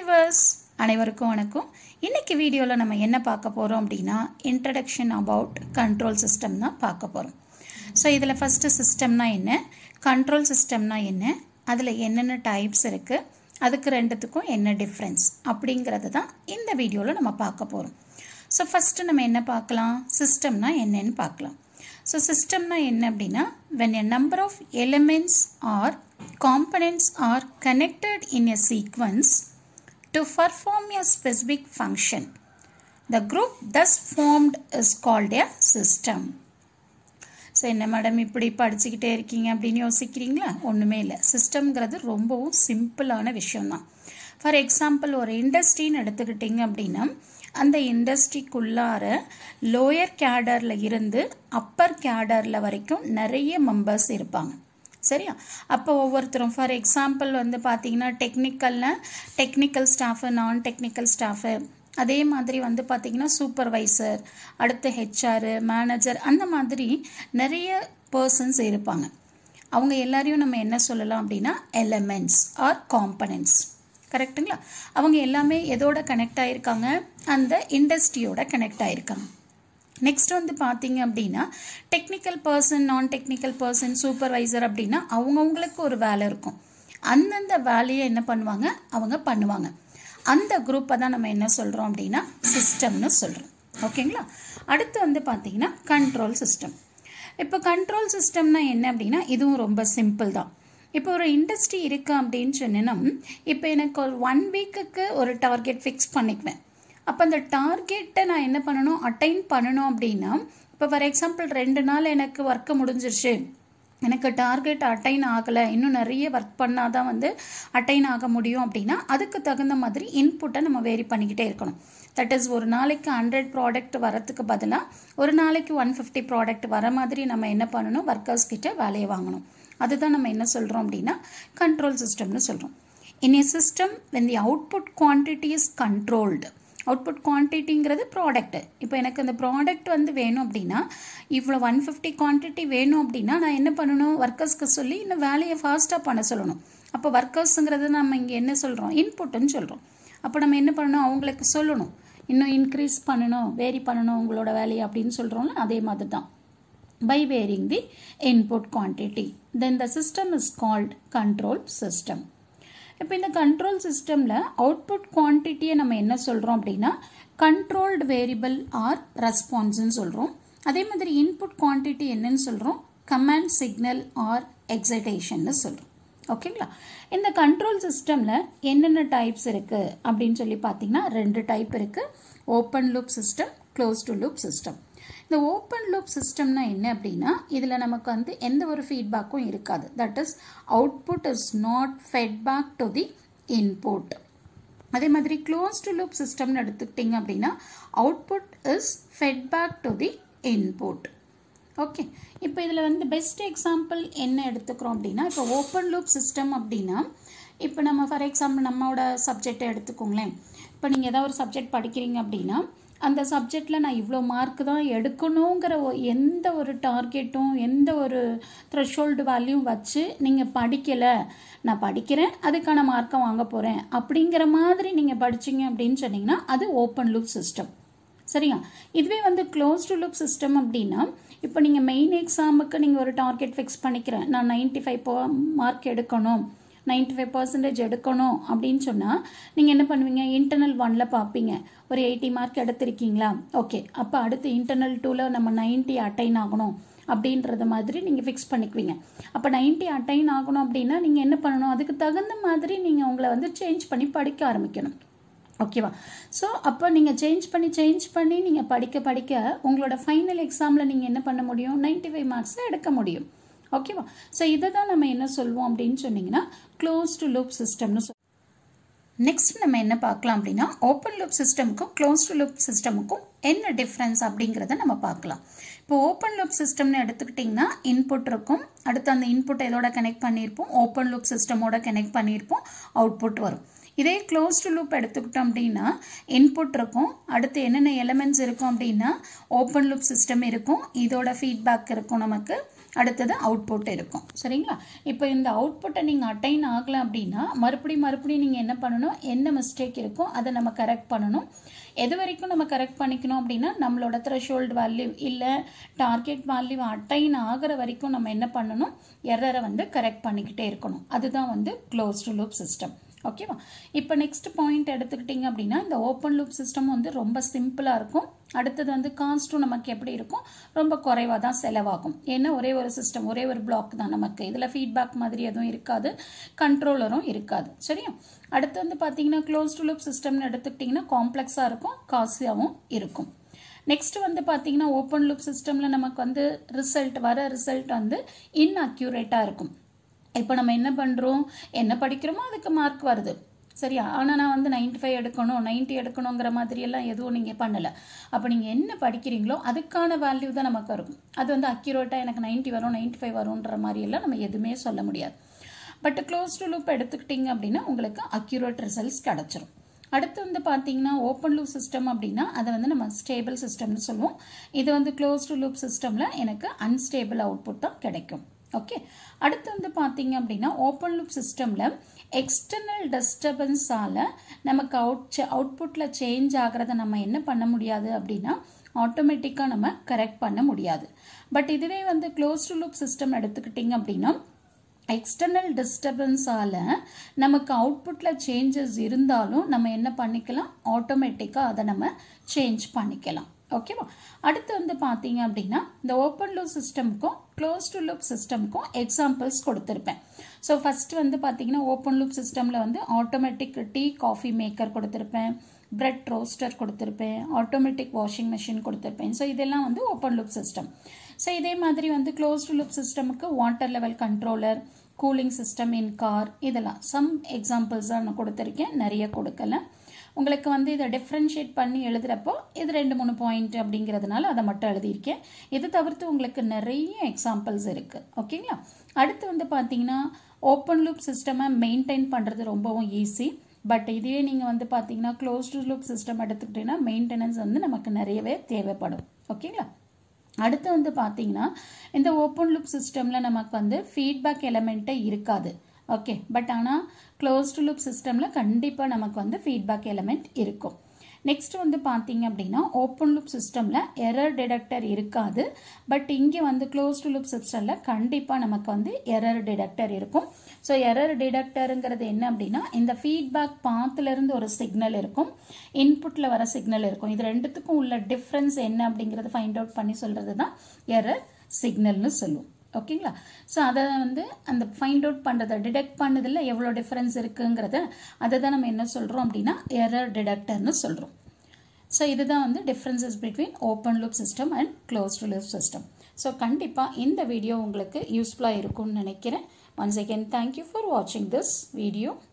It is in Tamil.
வியூவர்ஸ் அனைவருக்கும் வணக்கம் இன்னைக்கு வீடியோவில் நம்ம என்ன பார்க்க போகிறோம் அப்படின்னா இன்ட்ரடக்ஷன் அபவுட் கண்ட்ரோல் சிஸ்டம் தான் பார்க்க போகிறோம் ஸோ இதில் ஃபஸ்ட்டு சிஸ்டம்னா என்ன கண்ட்ரோல் சிஸ்டம்னா என்ன அதில் என்னென்ன டைப்ஸ் இருக்குது அதுக்கு ரெண்டுத்துக்கும் என்ன டிஃப்ரென்ஸ் அப்படிங்கிறது தான் இந்த வீடியோவில் நம்ம பார்க்க போகிறோம் ஸோ ஃபஸ்ட்டு நம்ம என்ன பார்க்கலாம் சிஸ்டம்னா என்னன்னு பார்க்கலாம் ஸோ சிஸ்டம்னா என்ன அப்படின்னா when a number of elements or components are connected in a sequence to perform a specific function the group thus formed is called a system so என்ன மேடம் இப்படி படிச்சுக்கிட்டே இருக்கீங்க அப்படின்னு யோசிக்கிறீங்களா ஒன்றுமே இல்லை சிஸ்டம்ங்கிறது ரொம்பவும் சிம்பிளான விஷயம்தான் ஃபார் எக்ஸாம்பிள் ஒரு இண்டஸ்ட்ரின்னு எடுத்துக்கிட்டிங்க அப்படின்னா அந்த இண்டஸ்ட்ரிக்குள்ளார லோயர் கேடரில் இருந்து அப்பர் கேடரில் வரைக்கும் நிறைய மெம்பர்ஸ் இருப்பாங்க சரியா அப்போ ஒவ்வொருத்தரும் ஃபார் எக்ஸாம்பிள் வந்து பார்த்தீங்கன்னா டெக்னிக்கலில் technical staff non technical staff அதே மாதிரி வந்து பார்த்தீங்கன்னா சூப்பர்வைசர் அடுத்து ஹெச்ஆர் மேனேஜர் அந்த மாதிரி நிறைய பர்சன்ஸ் இருப்பாங்க அவங்க எல்லாரையும் நம்ம என்ன சொல்லலாம் அப்படின்னா எலமெண்ட்ஸ் ஆர் காம்பனன்ட்ஸ் கரெக்டுங்களா அவங்க எல்லாமே எதோட கனெக்ட் ஆகிருக்காங்க அந்த இண்டஸ்ட்ரியோட கனெக்ட் ஆகிருக்காங்க நெக்ஸ்ட் வந்து பார்த்தீங்க அப்படின்னா technical person non technical person supervisor அப்படின்னா அவங்கவுங்களுக்கு ஒரு வேலை இருக்கும் அந்தந்த வேலையை என்ன பண்ணுவாங்க அவங்க பண்ணுவாங்க அந்த குரூப்பை தான் நம்ம என்ன சொல்கிறோம் அப்படின்னா சிஸ்டம்னு சொல்கிறோம் ஓகேங்களா அடுத்து வந்து பார்த்தீங்கன்னா கண்ட்ரோல் சிஸ்டம் இப்போ கண்ட்ரோல் சிஸ்டம்னா என்ன அப்படின்னா இதுவும் ரொம்ப சிம்பிள் தான் இப்போ ஒரு இண்டஸ்ட்ரி இருக்குது அப்படின்னு சொன்னேன்னா இப்போ எனக்கு ஒரு ஒன் வீக்குக்கு ஒரு டார்கெட் ஃபிக்ஸ் பண்ணிக்குவேன் அப்போ அந்த டார்கெட்டை நான் என்ன பண்ணணும் அட்டைன் பண்ணணும் அப்படின்னா இப்போ ஃபார் எக்ஸாம்பிள் ரெண்டு நாள் எனக்கு ஒர்க்கு முடிஞ்சிருச்சு எனக்கு டார்கெட் அட்டைன் ஆகலை இன்னும் நிறைய ஒர்க் பண்ணால் தான் வந்து அட்டைன் ஆக முடியும் அப்படின்னா அதுக்கு தகுந்த மாதிரி இன்புட்டை நம்ம வேரி பண்ணிக்கிட்டே இருக்கணும் தட் இஸ் ஒரு நாளைக்கு ஹண்ட்ரட் ப்ராடக்ட் வரத்துக்கு பதிலாக ஒரு நாளைக்கு ஒன் ஃபிஃப்டி ப்ராடக்ட் வர மாதிரி நம்ம என்ன பண்ணணும் ஒர்க்கர்ஸ் கிட்ட வேலையை வாங்கணும் அதுதான் நம்ம என்ன சொல்கிறோம் அப்படின்னா கண்ட்ரோல் சிஸ்டம்னு சொல்கிறோம் in a system when the output quantity is controlled output குவான்டிட்டிங்கிறது ப்ராடக்ட் இப்போ எனக்கு அந்த ப்ராடக்ட் வந்து வேணும் அப்படின்னா இவ்வளோ ஒன் ஃபிஃப்டி குவான்டிட்டி வேணும் அப்படின்னா நான் என்ன பண்ணணும் ஒர்க்கர்ஸ்க்கு சொல்லி இன்னும் வேலையை ஃபாஸ்ட்டாக பண்ண சொல்லணும் அப்போ ஒர்க்கர்ஸுங்கிறது நம்ம இங்கே என்ன சொல்கிறோம் இன்புட்டுன்னு சொல்கிறோம் அப்போ நம்ம என்ன பண்ணணும் அவங்களுக்கு சொல்லணும் இன்னும் இன்க்ரீஸ் பண்ணணும் வேரி பண்ணணும் உங்களோட வேலையை அப்படின்னு சொல்கிறோம்ல அதே மாதிரி தான் by varying the input quantity. Then the system is called control system. இப்போ இந்த கண்ட்ரோல் சிஸ்டமில் அவுட்புட் குவான்டிட்டியை நம்ம என்ன சொல்கிறோம் அப்படின்னா கண்ட்ரோல்டு வேரியபிள் ஆர் ரெஸ்பான்ஸ்ன்னு சொல்கிறோம் அதே மாதிரி இன்புட் குவான்டிட்டி என்னன்னு சொல்கிறோம் கமாண்ட் சிக்னல் ஆர் எக்ஸைட்டேஷன்னு சொல்கிறோம் ஓகேங்களா இந்த கண்ட்ரோல் சிஸ்டமில் என்னென்ன டைப்ஸ் இருக்குது அப்படின்னு சொல்லி பார்த்தீங்கன்னா ரெண்டு டைப் இருக்குது open loop system closed loop system இந்த ஓப்பன் லூப் சிஸ்டம்னா என்ன அப்படின்னா இதில் நமக்கு வந்து எந்த ஒரு ஃபீட்பேக்கும் இருக்காது that is output is not fed back to the input அதே மாதிரி க்ளோஸ் டு லூப் சிஸ்டம்னு எடுத்துக்கிட்டிங்க அப்படின்னா output is fed back to the input okay இப்போ இதில் வந்து பெஸ்ட் எக்ஸாம்பிள் என்ன எடுத்துக்கிறோம் அப்படின்னா இப்போ ஓப்பன் லூப் சிஸ்டம் அப்படின்னா இப்போ நம்ம ஃபார் எக்ஸாம்பிள் நம்மளோட சப்ஜெக்டை எடுத்துக்கோங்களேன் இப்போ நீங்கள் ஏதாவது ஒரு சப்ஜெக்ட் படிக்கிறீங்க அப்படின்னா அந்த சப்ஜெக்டில் நான் இவ்வளோ மார்க் தான் எடுக்கணுங்கிற எந்த ஒரு டார்கெட்டும் எந்த ஒரு த்ரெஷோல்டு வேல்யூ வச்சு நீங்கள் படிக்கலை நான் படிக்கிறேன் அதுக்கான மார்க்கை வாங்க போகிறேன் அப்படிங்கிற மாதிரி நீங்கள் படிச்சிங்க அப்படின்னு சொன்னீங்கன்னா அது ஓப்பன் லூப் சிஸ்டம் சரியா இதுவே வந்து க்ளோஸ் டு லுக் சிஸ்டம் அப்படின்னா இப்போ நீங்கள் மெயின் எக்ஸாமுக்கு நீங்கள் ஒரு டார்கெட் ஃபிக்ஸ் பண்ணிக்கிறேன் நான் நைன்ட்டி ஃபைவ் மார்க் எடுக்கணும் நைன்ட்டி ஃபைவ் பர்சன்டேஜ் எடுக்கணும் அப்படின்னு சொன்னால் நீங்கள் என்ன பண்ணுவீங்க இன்டர்னல் ஒனில் பார்ப்பீங்க ஒரு எயிட்டி மார்க் எடுத்திருக்கீங்களா ஓகே அப்போ அடுத்து இன்டர்னல் டூவில் நம்ம நைன்ட்டி அட்டைன் ஆகணும் அப்படின்றத மாதிரி நீங்கள் ஃபிக்ஸ் பண்ணிக்குவீங்க அப்போ நைன்ட்டி அட்டைன் ஆகணும் அப்படின்னா நீங்கள் என்ன பண்ணணும் அதுக்கு தகுந்த மாதிரி நீங்கள் உங்களை வந்து சேஞ்ச் பண்ணி படிக்க ஆரம்பிக்கணும் ஓகேவா ஸோ அப்போ நீங்கள் சேஞ்ச் பண்ணி சேஞ்ச் பண்ணி நீங்கள் படிக்க படிக்க உங்களோட ஃபைனல் எக்ஸாமில் நீங்கள் என்ன பண்ண முடியும் நைன்ட்டி ஃபைவ் மார்க்ஸை எடுக்க முடியும் ஓகேவா ஸோ இதை தான் நம்ம என்ன சொல்லுவோம் அப்படின்னு சொன்னீங்கன்னா க்ளோஸ் டு லூப் சிஸ்டம்னு சொல் நெக்ஸ்ட் நம்ம என்ன பார்க்கலாம் அப்படின்னா ஓப்பன் லூப் சிஸ்டமுக்கும் க்ளோஸ் டு லூப் சிஸ்டமுக்கும் என்ன டிஃப்ரென்ஸ் அப்படிங்கிறத நம்ம பார்க்கலாம் இப்போ ஓப்பன் லூப் சிஸ்டம்னு எடுத்துக்கிட்டிங்கன்னா இன்புட் இருக்கும் அடுத்து அந்த இன்புட் எதோட கனெக்ட் பண்ணியிருப்போம் ஓப்பன் லூப் சிஸ்டமோட கனெக்ட் பண்ணியிருப்போம் அவுட்புட் வரும் இதே க்ளோஸ்டு லூப் எடுத்துக்கிட்டோம் அப்படின்னா இன்புட் இருக்கும் அடுத்து என்னென்ன எலிமெண்ட்ஸ் இருக்கும் அப்படின்னா ஓப்பன் லூப் சிஸ்டம் இருக்கும் இதோட ஃபீட்பேக் இருக்கும் நமக்கு அடுத்தது அவுட்புட் இருக்கும் சரிங்களா இப்போ இந்த அவுட்புட்டை நீங்கள் அட்டைன் ஆகலை அப்படின்னா மறுபடியும் மறுபடியும் நீங்கள் என்ன பண்ணணும் என்ன மிஸ்டேக் இருக்கோ அதை நம்ம கரெக்ட் பண்ணணும் எது வரைக்கும் நம்ம கரெக்ட் பண்ணிக்கணும் அப்படின்னா நம்மளோட த்ரெஷோல்டு வேல்யூ இல்லை டார்கெட் வேல்யூ அட்டைன் ஆகிற வரைக்கும் நம்ம என்ன பண்ணணும் எரரை வந்து கரெக்ட் பண்ணிக்கிட்டே இருக்கணும் அதுதான் வந்து க்ளோஸ்டு லூப் சிஸ்டம் ஓகேவா இப்போ நெக்ஸ்ட் பாயிண்ட் எடுத்துக்கிட்டிங்க அப்படின்னா இந்த ஓப்பன் லூப் சிஸ்டம் வந்து ரொம்ப சிம்பிளாக இருக்கும் அடுத்தது வந்து காஸ்ட்டும் நமக்கு எப்படி இருக்கும் ரொம்ப குறைவாக தான் செலவாகும் ஏன்னா ஒரே ஒரு சிஸ்டம் ஒரே ஒரு பிளாக் தான் நமக்கு இதில் ஃபீட்பேக் மாதிரி எதுவும் இருக்காது கண்ட்ரோலரும் இருக்காது சரியா அடுத்து வந்து பார்த்தீங்கன்னா க்ளோஸ் டு லூப் சிஸ்டம்னு எடுத்துக்கிட்டிங்கன்னா காம்ப்ளெக்ஸாக இருக்கும் காஸ்ட்லியாகவும் இருக்கும் நெக்ஸ்ட் வந்து பார்த்தீங்கன்னா ஓப்பன் லூப் சிஸ்டமில் நமக்கு வந்து ரிசல்ட் வர ரிசல்ட் வந்து இன்அக்யூரேட்டாக இருக்கும் இப்போ நம்ம என்ன பண்ணுறோம் என்ன படிக்கிறோமோ அதுக்கு மார்க் வருது சரியா ஆனால் நான் வந்து நைன்டி ஃபைவ் எடுக்கணும் நைன்ட்டி எடுக்கணுங்கிற மாதிரியெல்லாம் எதுவும் நீங்கள் பண்ணலை அப்போ நீங்கள் என்ன படிக்கிறீங்களோ அதுக்கான வேல்யூ தான் நமக்கு வரும் அது வந்து அக்யூரேட்டாக எனக்கு நைன்ட்டி வரும் நைன்ட்டி ஃபைவ் வரும்ன்ற மாதிரியெல்லாம் நம்ம எதுவுமே சொல்ல முடியாது பட் க்ளோஸ் டு லூப் எடுத்துக்கிட்டிங்க அப்படின்னா உங்களுக்கு அக்யூரேட் ரிசல்ட்ஸ் கிடச்சிரும் அடுத்து வந்து பார்த்தீங்கன்னா ஓப்பன் லூப் சிஸ்டம் அப்படின்னா அதை வந்து நம்ம ஸ்டேபிள் சிஸ்டம்னு சொல்லுவோம் இது வந்து க்ளோஸ் டு லூப் சிஸ்டமில் எனக்கு அன்ஸ்டேபிள் அவுட்புட் தான் கிடைக்கும் ஓகே அடுத்து வந்து பார்த்தீங்க அப்படின்னா ஓப்பன் லூப் சிஸ்டமில் எக்ஸ்டர்னல் டிஸ்டர்பன்ஸால் நமக்கு அவுட் அவுட்புட்டில் சேஞ்ச் ஆகிறத நம்ம என்ன பண்ண முடியாது அப்படின்னா ஆட்டோமேட்டிக்காக நம்ம கரெக்ட் பண்ண முடியாது பட் இதுவே வந்து க்ளோஸ் டு லூப் சிஸ்டம் எடுத்துக்கிட்டிங்க அப்படின்னா எக்ஸ்டர்னல் டிஸ்டர்பன்ஸால் நமக்கு அவுட்புட்டில் சேஞ்சஸ் இருந்தாலும் நம்ம என்ன பண்ணிக்கலாம் ஆட்டோமேட்டிக்காக அதை நம்ம சேஞ்ச் பண்ணிக்கலாம் ஓகேவா அடுத்து வந்து பார்த்தீங்க அப்படின்னா இந்த ஓப்பன் லூப் சிஸ்டம்க்கும் க்ளோஸ் டு லூப் சிஸ்டம்க்கும் எக்ஸாம்பிள்ஸ் கொடுத்துருப்பேன் ஸோ ஃபஸ்ட்டு வந்து பார்த்தீங்கன்னா ஓப்பன் லூப் சிஸ்டமில் வந்து ஆட்டோமேட்டிக் டீ காஃபி மேக்கர் கொடுத்துருப்பேன் பிரெட் ரோஸ்டர் கொடுத்துருப்பேன் ஆட்டோமேட்டிக் வாஷிங் மிஷின் கொடுத்துருப்பேன் ஸோ இதெல்லாம் வந்து ஓப்பன் லூப் சிஸ்டம் ஸோ இதே மாதிரி வந்து க்ளோஸ் டு லூப் சிஸ்டமுக்கு water level controller cooling system in car இதெல்லாம் சம் எக்ஸாம்பிள்ஸ் தான் நான் கொடுத்துருக்கேன் நிறைய கொடுக்கல உங்களுக்கு வந்து இதை டிஃப்ரென்ஷியேட் பண்ணி எழுதுகிறப்போ இது ரெண்டு மூணு பாயிண்ட் அப்படிங்கிறதுனால அதை மட்டும் எழுதியிருக்கேன் இது தவிர்த்து உங்களுக்கு நிறைய எக்ஸாம்பிள்ஸ் இருக்குது ஓகேங்களா அடுத்து வந்து பார்த்தீங்கன்னா ஓப்பன் லூப் சிஸ்டமை மெயின்டைன் பண்ணுறது ரொம்பவும் ஈஸி பட் இதுவே நீங்கள் வந்து பார்த்தீங்கன்னா க்ளோஸ் டு லூப் சிஸ்டம் எடுத்துக்கிட்டிங்கன்னா மெயின்டெனன்ஸ் வந்து நமக்கு நிறையவே தேவைப்படும் ஓகேங்களா அடுத்து வந்து பார்த்தீங்கன்னா இந்த ஓப்பன் லுக் சிஸ்டமில் நமக்கு வந்து ஃபீட்பேக் எலமெண்ட்டே இருக்காது ஓகே பட் ஆனால் க்ளோஸ்டு லுக் சிஸ்டமில் கண்டிப்பாக நமக்கு வந்து ஃபீட்பேக் எலமெண்ட் இருக்கும் நெக்ஸ்ட் வந்து பார்த்தீங்க அப்படின்னா ஓப்பன் லுப் சிஸ்டமில் எரர் டிடெக்டர் இருக்காது பட் இங்கே வந்து க்ளோஸ்டு லுப் சிஸ்டமில் கண்டிப்பாக நமக்கு வந்து எரர் டிடெக்டர் இருக்கும் ஸோ எரர் டிடெக்டருங்கிறது என்ன அப்படின்னா இந்த ஃபீட்பேக் பாத்துலேருந்து ஒரு சிக்னல் இருக்கும் இன்புட்டில் வர சிக்னல் இருக்கும் இது ரெண்டுத்துக்கும் உள்ள டிஃப்ரென்ஸ் என்ன அப்படிங்கிறத ஃபைண்ட் அவுட் பண்ணி சொல்கிறது தான் எரர் சிக்னல்னு சொல்லுவோம் ஓகேங்களா ஸோ அதை வந்து அந்த ஃபைண்ட் அவுட் பண்ணுறதை டிடெக்ட் பண்ணதில் எவ்வளோ டிஃப்ரென்ஸ் இருக்குங்கிறத அதை தான் நம்ம என்ன சொல்கிறோம் அப்படின்னா எரர் டிடெக்டர்னு சொல்கிறோம் ஸோ இதுதான் வந்து differences between open loop system and closed loop system so கண்டிப்பாக இந்த வீடியோ உங்களுக்கு யூஸ்ஃபுல்லாக இருக்கும்னு நினைக்கிறேன் ஒன்ஸ் அகேன் தேங்க்யூ ஃபார் வாட்சிங் திஸ் வீடியோ